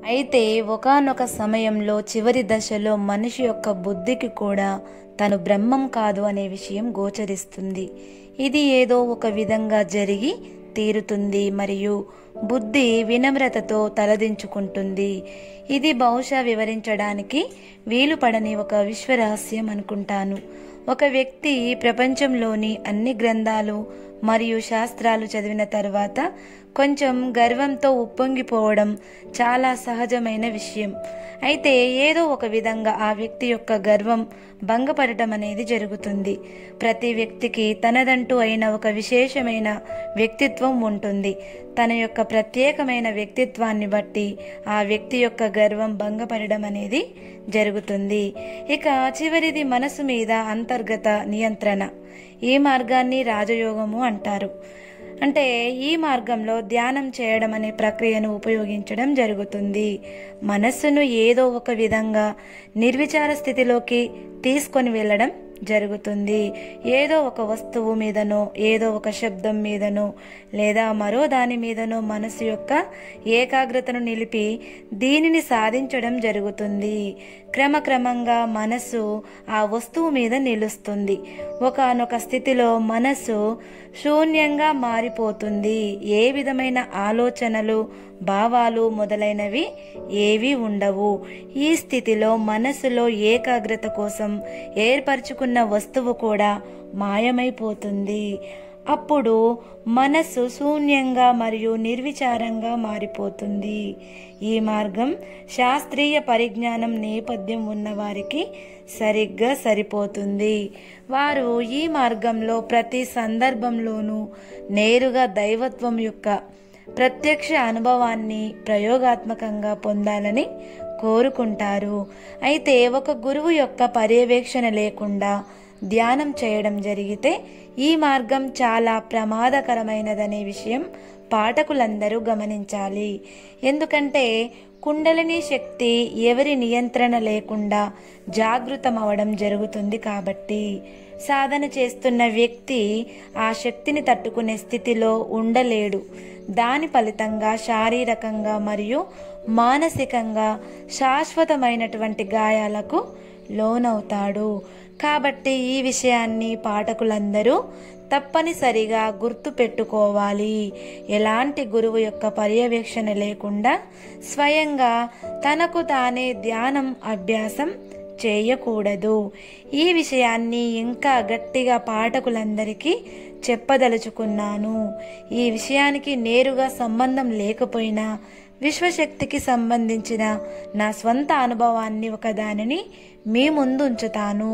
అయితే ఒకానొక సమయంలో చివరి దశలో మనిషి యొక్క బుద్ధికి కూడా తను బ్రహ్మం కాదు అనే విషయం గోచరిస్తుంది ఇది ఏదో ఒక విధంగా జరిగి తీరుతుంది మరియు బుద్ధి వినమ్రతతో తలదించుకుంటుంది ఇది బహుశా వివరించడానికి వీలు పడని ఒక విశ్వరహస్యం అనుకుంటాను ఒక వ్యక్తి ప్రపంచంలోని అన్ని గ్రంథాలు మరియు శాస్త్రాలు చదివిన తర్వాత కొంచెం గర్వంతో ఉప్పొంగిపోవడం చాలా సహజమైన విషయం అయితే ఏదో ఒక విధంగా ఆ వ్యక్తి యొక్క గర్వం భంగపడటం అనేది జరుగుతుంది ప్రతి వ్యక్తికి తనదంటూ అయిన ఒక విశేషమైన వ్యక్తిత్వం ఉంటుంది తన యొక్క ప్రత్యేకమైన వ్యక్తిత్వాన్ని బట్టి ఆ వ్యక్తి యొక్క గర్వం భంగపడడం అనేది జరుగుతుంది ఇక చివరిది మనసు మీద అంతర్గత నియంత్రణ ఈ మార్గాన్ని రాజయోగము అంటారు అంటే ఈ మార్గంలో ధ్యానం చేయడం అనే ప్రక్రియను ఉపయోగించడం జరుగుతుంది మనస్సును ఏదో ఒక విధంగా నిర్విచార స్థితిలోకి తీసుకొని వెళ్ళడం జరుగుతుంది ఏదో ఒక వస్తువు మీదనో ఏదో ఒక శబ్దం మీదనో లేదా మరో దాని మీదనో మనసు యొక్క ఏకాగ్రతను నిలిపి దీనిని సాధించడం జరుగుతుంది క్రమక్రమంగా మనసు ఆ వస్తువు మీద నిలుస్తుంది ఒకనొక స్థితిలో మనసు శూన్యంగా మారిపోతుంది ఏ విధమైన ఆలోచనలు భావాలు మొదలైనవి ఏవీ ఉండవు ఈ స్థితిలో మనసులో ఏకాగ్రత కోసం ఏర్పరచుకున్న వస్తువు కూడా మాయమైపోతుంది అప్పుడు మనస్సు శూన్యంగా మరియు నిర్విచారంగా మారిపోతుంది ఈ మార్గం శాస్త్రీయ పరిజ్ఞానం నేపథ్యం ఉన్నవారికి సరిగ్గా సరిపోతుంది వారు ఈ మార్గంలో ప్రతి సందర్భంలోనూ నేరుగా దైవత్వం యొక్క ప్రత్యక్ష అనుభవాన్ని ప్రయోగాత్మకంగా పొందాలని కోరుకుంటారు అయితే ఒక గురువు యొక్క పర్యవేక్షణ లేకుండా ధ్యానం చేయడం జరిగితే ఈ మార్గం చాలా ప్రమాదకరమైనదనే విషయం పాఠకులందరూ గమనించాలి ఎందుకంటే కుండలిని శక్తి ఎవరి నియంత్రణ లేకుండా జాగృతమవడం జరుగుతుంది కాబట్టి సాధన చేస్తున్న వ్యక్తి ఆ శక్తిని తట్టుకునే స్థితిలో ఉండలేడు దాని ఫలితంగా శారీరకంగా మరియు మానసికంగా శాశ్వతమైనటువంటి గాయాలకు లోనవుతాడు కాబట్టి ఈ విషయాన్ని పాఠకులందరూ తప్పనిసరిగా గుర్తు పెట్టుకోవాలి ఎలాంటి గురువు యొక్క పర్యవేక్షణ లేకుండా స్వయంగా తనకు తానే ధ్యానం అభ్యాసం చేయకూడదు ఈ విషయాన్ని ఇంకా గట్టిగా పాఠకులందరికీ చెప్పదలుచుకున్నాను ఈ విషయానికి నేరుగా సంబంధం లేకపోయినా విశ్వశక్తికి సంబంధించిన నా స్వంత అనుభవాన్ని ఒకదానిని మీ ముందు ఉంచుతాను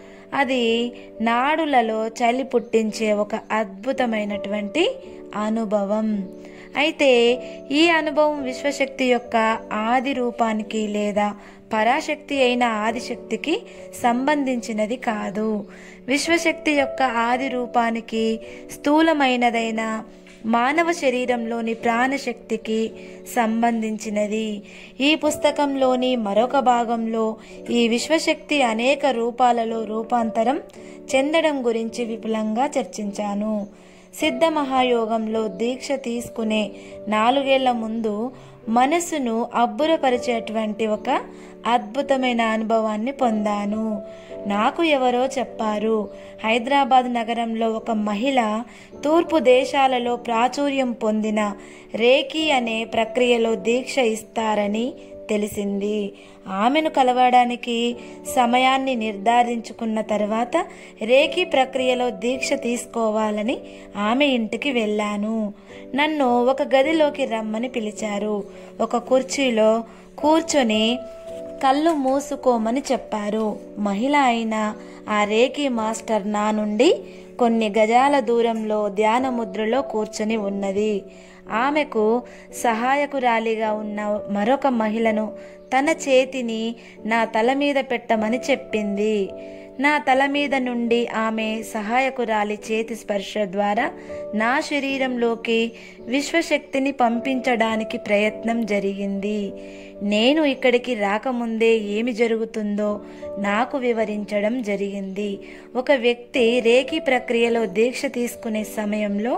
అది నాడులలో చలి పుట్టించే ఒక అద్భుతమైనటువంటి అనుభవం అయితే ఈ అనుభవం విశ్వశక్తి యొక్క ఆది రూపానికి లేదా పరాశక్తి అయిన ఆదిశక్తికి సంబంధించినది కాదు విశ్వశక్తి యొక్క ఆది రూపానికి స్థూలమైనదైన మానవ శరీరంలోని ప్రాణశక్తికి సంబంధించినది ఈ పుస్తకంలోని మరొక భాగంలో ఈ విశ్వశక్తి అనేక రూపాలలో రూపాంతరం చెందడం గురించి విపులంగా చర్చించాను సిద్ధ మహాయోగంలో దీక్ష తీసుకునే నాలుగేళ్ల ముందు మనసును అబ్బురపరిచేటువంటి ఒక అద్భుతమైన అనుభవాన్ని పొందాను నాకు ఎవరో చెప్పారు హైదరాబాద్ నగరంలో ఒక మహిళ తూర్పు దేశాలలో ప్రాచుర్యం పొందిన రేఖీ అనే ప్రక్రియలో దీక్ష ఇస్తారని తెలిసింది ఆమెను కలవడానికి సమయాన్ని నిర్ధారించుకున్న తర్వాత రేఖీ ప్రక్రియలో దీక్ష తీసుకోవాలని ఆమె ఇంటికి వెళ్ళాను నన్ను ఒక గదిలోకి రమ్మని పిలిచారు ఒక కుర్చీలో కూర్చొని కళ్ళు మూసుకోమని చెప్పారు మహిళ అయిన ఆ రేఖీ మాస్టర్ నా నుండి కొన్ని గజాల దూరంలో ధ్యాన ముద్రలో కూర్చొని ఉన్నది ఆమెకు సహాయకురాలిగా ఉన్న మరొక మహిళను తన చేతిని నా తల మీద పెట్టమని చెప్పింది నా తల మీద నుండి ఆమె సహాయకురాలి చేతి స్పర్శ ద్వారా నా శరీరంలోకి విశ్వశక్తిని పంపించడానికి ప్రయత్నం జరిగింది నేను ఇక్కడికి రాకముందే ఏమి జరుగుతుందో నాకు వివరించడం జరిగింది ఒక వ్యక్తి రేఖీ ప్రక్రియలో దీక్ష తీసుకునే సమయంలో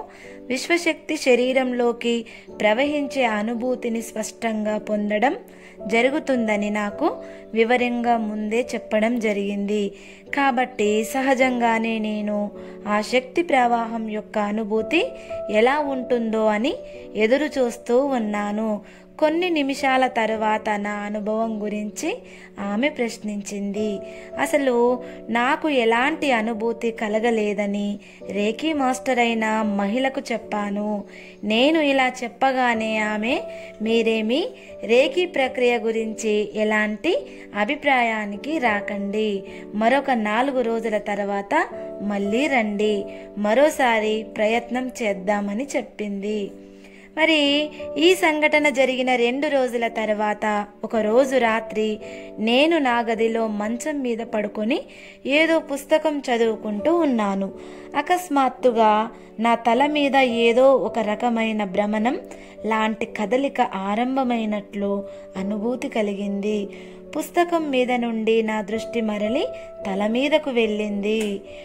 విశ్వశక్తి శరీరంలోకి ప్రవహించే అనుభూతిని స్పష్టంగా పొందడం జరుగుతుందని నాకు వివరంగా ముందే చెప్పడం జరిగింది కాబట్టి సహజంగానే నేను ఆ శక్తి ప్రవాహం యొక్క అనుభూతి ఎలా ఉంటుందో అని ఎదురు చూస్తూ ఉన్నాను కొన్ని నిమిషాల తరువాత నా అనుభవం గురించి ఆమె ప్రశ్నించింది అసలు నాకు ఎలాంటి అనుభూతి కలగలేదని రేఖీ మాస్టర్ అయిన మహిళకు చెప్పాను నేను ఇలా చెప్పగానే ఆమె మీరేమి రేఖీ ప్రక్రియ గురించి ఎలాంటి అభిప్రాయానికి రాకండి మరొక నాలుగు రోజుల తర్వాత మళ్ళీ రండి మరోసారి ప్రయత్నం చేద్దామని చెప్పింది మరి ఈ సంఘటన జరిగిన రెండు రోజుల తర్వాత ఒక రోజు రాత్రి నేను నా గదిలో మంచం మీద పడుకొని ఏదో పుస్తకం చదువుకుంటూ ఉన్నాను అకస్మాత్తుగా నా తల మీద ఏదో ఒక రకమైన భ్రమణం లాంటి కదలిక ఆరంభమైనట్లు అనుభూతి కలిగింది పుస్తకం మీద నుండి నా దృష్టి మరలి తల మీదకు వెళ్ళింది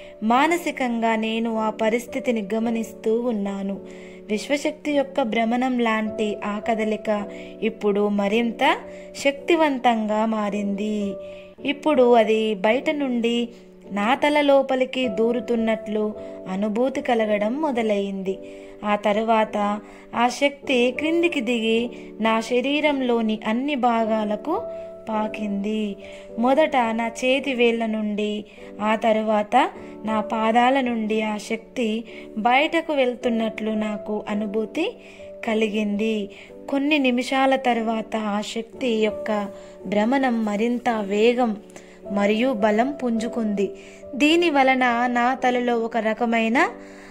మానసికంగా నేను ఆ పరిస్థితిని గమనిస్తూ ఉన్నాను విశ్వశక్తి యొక్క భ్రమణం లాంటి ఆ కదలిక ఇప్పుడు మరింత శక్తివంతంగా మారింది ఇప్పుడు అది బయట నుండి నా తల లోపలికి దూరుతున్నట్లు అనుభూతి కలగడం మొదలైంది ఆ తరువాత ఆ శక్తి క్రిందికి దిగి నా శరీరంలోని అన్ని భాగాలకు పాకింది మొదట నా చేతి వేళ్ళ నుండి ఆ తరువాత నా పాదాల నుండి ఆ శక్తి బయటకు వెళ్తున్నట్లు నాకు అనుభూతి కలిగింది కొన్ని నిమిషాల తర్వాత ఆ శక్తి యొక్క భ్రమణం మరింత వేగం మరియు బలం పుంజుకుంది దీని వలన నా తలలో ఒక రకమైన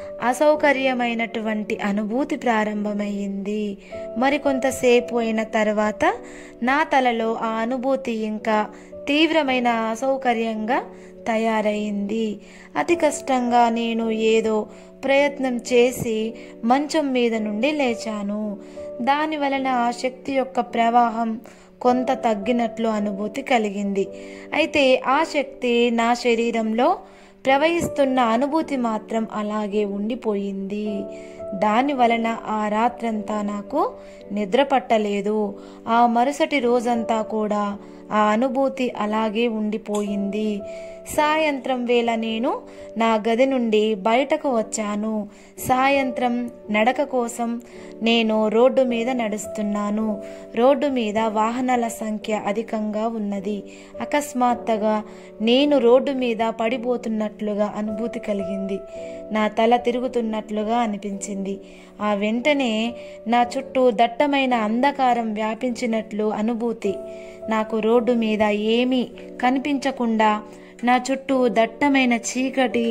అసౌకర్యమైనటువంటి అనుభూతి ప్రారంభమైంది మరికొంతసేపు అయిన తర్వాత నా తలలో ఆ అనుభూతి ఇంకా తీవ్రమైన అసౌకర్యంగా తయారైంది అతి కష్టంగా నేను ఏదో ప్రయత్నం చేసి మంచం మీద నుండి లేచాను దాని వలన ఆ శక్తి యొక్క ప్రవాహం కొంత తగ్గినట్లు అనుభూతి కలిగింది అయితే ఆ శక్తి నా శరీరంలో ప్రవహిస్తున్న అనుభూతి మాత్రం అలాగే ఉండిపోయింది దాని వలన ఆ రాత్రంతా నాకు నిద్ర పట్టలేదు ఆ మరుసటి రోజంతా కూడా ఆ అనుభూతి అలాగే ఉండిపోయింది సాయంత్రం వేళ నేను నా గది నుండి బయటకు వచ్చాను సాయంత్రం నడక కోసం నేను రోడ్డు మీద నడుస్తున్నాను రోడ్డు మీద వాహనాల సంఖ్య అధికంగా ఉన్నది అకస్మాత్తుగా నేను రోడ్డు మీద పడిపోతున్నట్లుగా అనుభూతి కలిగింది నా తల తిరుగుతున్నట్లుగా అనిపించింది ఆ వెంటనే నా చుట్టూ దట్టమైన అంధకారం వ్యాపించినట్లు అనుభూతి నాకు రోడ్డు మీద ఏమీ కనిపించకుండా నా చుట్టూ దట్టమైన చీకటి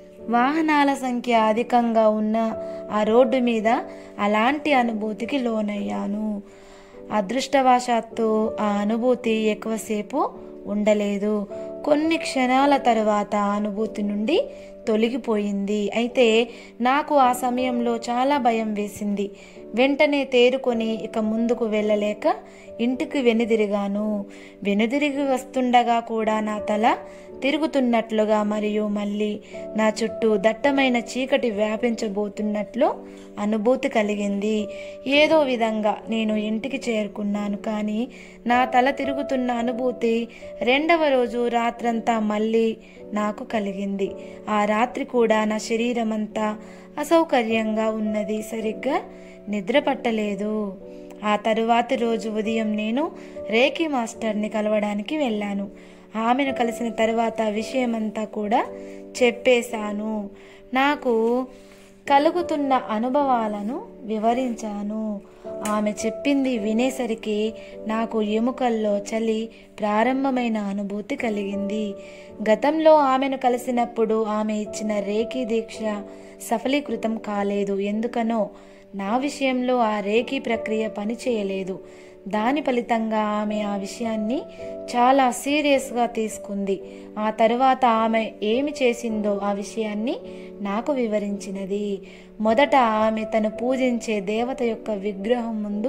వాహనాల సంఖ్య అధికంగా ఉన్న ఆ రోడ్డు మీద అలాంటి అనుభూతికి లోనయ్యాను అదృష్టవశాత్తు ఆ అనుభూతి ఎక్కువసేపు ఉండలేదు కొన్ని క్షణాల తరువాత ఆ అనుభూతి నుండి తొలగిపోయింది అయితే నాకు ఆ సమయంలో చాలా భయం వేసింది వెంటనే తేరుకొని ఇక ముందుకు వెళ్ళలేక ఇంటికి వెనుదిరిగాను వెనుదిరిగి వస్తుండగా కూడా నా తల తిరుగుతున్నట్లుగా మరియు మళ్ళీ నా చుట్టూ దట్టమైన చీకటి వ్యాపించబోతున్నట్లు అనుభూతి కలిగింది ఏదో విధంగా నేను ఇంటికి చేరుకున్నాను కానీ నా తల తిరుగుతున్న అనుభూతి రెండవ రోజు రాత్రంతా మళ్ళీ నాకు కలిగింది ఆ రాత్రి కూడా నా శరీరం అంతా అసౌకర్యంగా ఉన్నది సరిగ్గా నిద్ర పట్టలేదు ఆ తరువాతి రోజు ఉదయం నేను రేఖీ మాస్టర్ని కలవడానికి వెళ్ళాను ఆమెను కలిసిన తర్వాత విషయమంతా కూడా చెప్పేశాను నాకు కలుగుతున్న అనుభవాలను వివరించాను ఆమె చెప్పింది వినేసరికి నాకు ఎముకల్లో చలి ప్రారంభమైన అనుభూతి కలిగింది గతంలో ఆమెను కలిసినప్పుడు ఆమె ఇచ్చిన రేఖీ దీక్ష సఫలీకృతం కాలేదు ఎందుకనో నా విషయంలో ఆ రేఖీ ప్రక్రియ పనిచేయలేదు దాని ఫలితంగా ఆమె ఆ విషయాన్ని చాలా సీరియస్గా తీసుకుంది ఆ తరువాత ఆమె ఏమి చేసిందో ఆ విషయాన్ని నాకు వివరించినది మొదట ఆమె తను పూజించే దేవత యొక్క విగ్రహం ముందు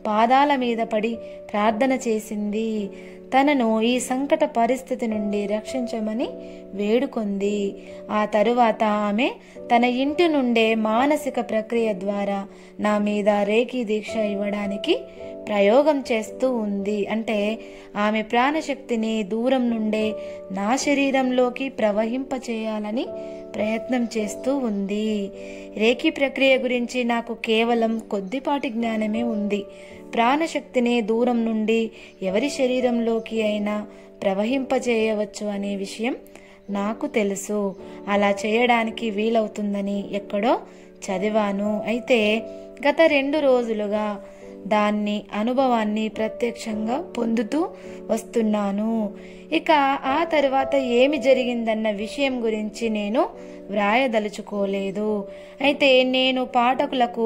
పాదాల మీద పడి ప్రార్థన చేసింది తనను ఈ సంకట పరిస్థితి నుండి రక్షించమని వేడుకొంది ఆ తరువాత ఆమె తన ఇంటి నుండే మానసిక ప్రక్రియ ద్వారా నా మీద రేఖీ దీక్ష ఇవ్వడానికి ప్రయోగం చేస్తూ ఉంది అంటే ఆమె ప్రాణశక్తిని దూరం నుండే నా శరీరంలోకి ప్రవహింపచేయాలని ప్రయత్నం చేస్తూ ఉంది రేఖీ ప్రక్రియ గురించి నాకు కేవలం కొద్దిపాటి జ్ఞానమే ఉంది ప్రాణశక్తిని దూరం నుండి ఎవరి శరీరంలోకి అయినా ప్రవహింపజేయవచ్చు అనే విషయం నాకు తెలుసు అలా చేయడానికి వీలవుతుందని ఎక్కడో చదివాను అయితే గత రెండు రోజులుగా దాన్ని అనుభవాన్ని ప్రత్యక్షంగా పొందుతూ వస్తున్నాను ఇక ఆ తర్వాత ఏమి జరిగిందన్న విషయం గురించి నేను వ్రాయదలుచుకోలేదు అయితే నేను పాఠకులకు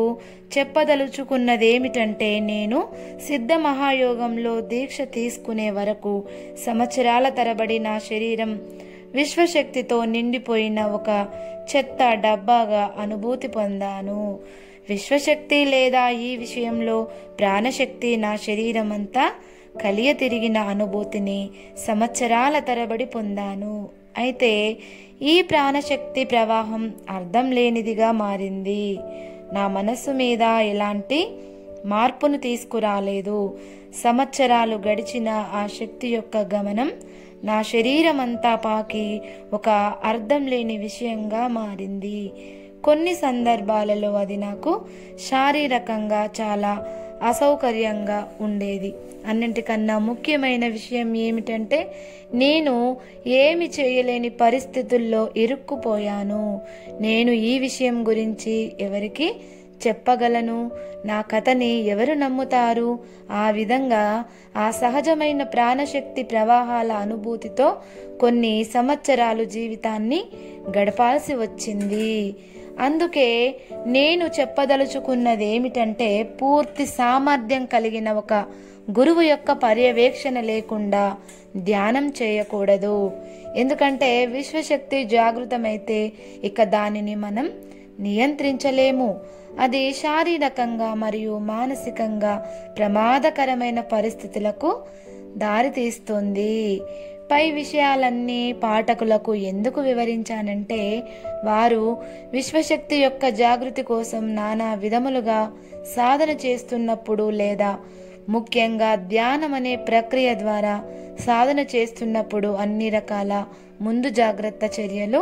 చెప్పదలుచుకున్నదేమిటంటే నేను సిద్ధ మహాయోగంలో దీక్ష తీసుకునే వరకు సంవత్సరాల తరబడి నా శరీరం విశ్వశక్తితో నిండిపోయిన ఒక చెత్త డబ్బాగా అనుభూతి పొందాను విశ్వశక్తి లేదా ఈ విషయంలో ప్రాణశక్తి నా శరీరం అంతా కలియ తిరిగిన అనుభూతిని సంవత్సరాల తరబడి పొందాను అయితే ఈ ప్రాణశక్తి ప్రవాహం అర్థం లేనిదిగా మారింది నా మనస్సు మీద ఎలాంటి మార్పును తీసుకురాలేదు సంవత్సరాలు గడిచిన ఆ శక్తి యొక్క గమనం నా శరీరం అంతా పాకి ఒక అర్థం లేని విషయంగా మారింది కొన్ని సందర్భాలలో అది నాకు శారీరకంగా చాలా అసౌకర్యంగా ఉండేది అన్నింటికన్నా ముఖ్యమైన విషయం ఏమిటంటే నేను ఏమి చేయలేని పరిస్థితుల్లో ఇరుక్కుపోయాను నేను ఈ విషయం గురించి ఎవరికి చెప్పగలను నా కథని ఎవరు నమ్ముతారు ఆ విధంగా ఆ సహజమైన ప్రాణశక్తి ప్రవాహాల అనుభూతితో కొన్ని సంవత్సరాలు జీవితాన్ని గడపాల్సి వచ్చింది అందుకే నేను చెప్పదలుచుకున్నది ఏమిటంటే పూర్తి సామర్థ్యం కలిగిన ఒక గురువు యొక్క పర్యవేక్షణ లేకుండా ధ్యానం చేయకూడదు ఎందుకంటే విశ్వశక్తి జాగృతమైతే ఇక దానిని మనం నియంత్రించలేము అది శారీరకంగా మరియు మానసికంగా ప్రమాదకరమైన పరిస్థితులకు దారితీస్తుంది పై విషయాలన్నీ పాఠకులకు ఎందుకు వివరించానంటే వారు విశ్వశక్తి యొక్క జాగృతి కోసం నానా విధములుగా సాధన చేస్తున్నప్పుడు లేదా ముఖ్యంగా ధ్యానం అనే ప్రక్రియ ద్వారా సాధన చేస్తున్నప్పుడు అన్ని రకాల ముందు జాగ్రత్త చర్యలు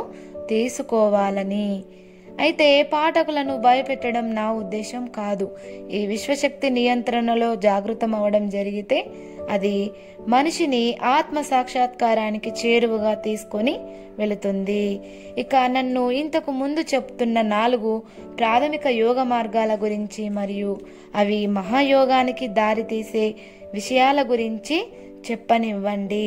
తీసుకోవాలని అయితే పాఠకులను భయపెట్టడం నా ఉద్దేశం కాదు ఈ విశ్వశక్తి నియంత్రణలో జాగృతం అవడం జరిగితే అది మనిషిని ఆత్మ సాక్షాత్కారానికి చేరువగా తీసుకొని వెళుతుంది ఇక నన్ను ఇంతకు ముందు చెప్తున్న నాలుగు ప్రాథమిక యోగ మార్గాల గురించి మరియు అవి మహాయోగానికి దారితీసే విషయాల గురించి చెప్పనివ్వండి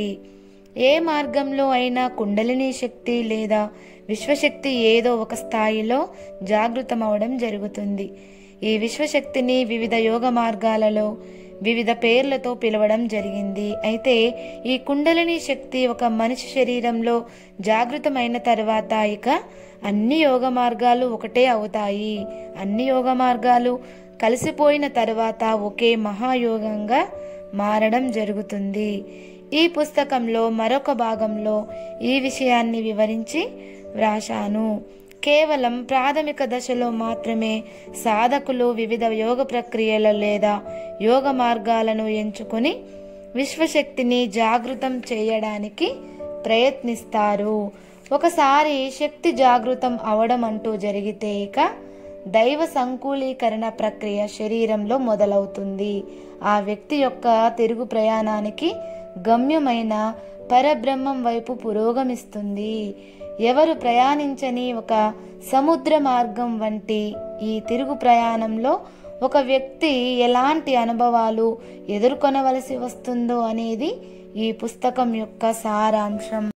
ఏ మార్గంలో అయినా కుండలిని శక్తి లేదా విశ్వశక్తి ఏదో ఒక స్థాయిలో జాగృతమవడం జరుగుతుంది ఈ విశ్వశక్తిని వివిధ యోగ మార్గాలలో వివిధ పేర్లతో పిలవడం జరిగింది అయితే ఈ కుండలిని శక్తి ఒక మనిషి శరీరంలో జాగృతమైన తర్వాత ఇక అన్ని యోగ మార్గాలు ఒకటే అవుతాయి అన్ని యోగ మార్గాలు కలిసిపోయిన తర్వాత ఒకే మహాయోగంగా మారడం జరుగుతుంది ఈ పుస్తకంలో మరొక భాగంలో ఈ విషయాన్ని వివరించి వ్రాశాను కేవలం ప్రాథమిక దశలో మాత్రమే సాధకులు వివిధ యోగ ప్రక్రియలు లేదా యోగ మార్గాలను ఎంచుకొని విశ్వశక్తిని జాగృతం చేయడానికి ప్రయత్నిస్తారు ఒకసారి శక్తి జాగృతం అవడం అంటూ జరిగితే ఇక దైవ సంకూలీకరణ ప్రక్రియ శరీరంలో మొదలవుతుంది ఆ వ్యక్తి యొక్క తిరుగు ప్రయాణానికి గమ్యమైన పరబ్రహ్మం వైపు పురోగమిస్తుంది ఎవరు ప్రయాణించని ఒక సముద్ర మార్గం వంటి ఈ తిరుగు ప్రయాణంలో ఒక వ్యక్తి ఎలాంటి అనుభవాలు ఎదుర్కొనవలసి వస్తుందో అనేది ఈ పుస్తకం యొక్క సారాంశం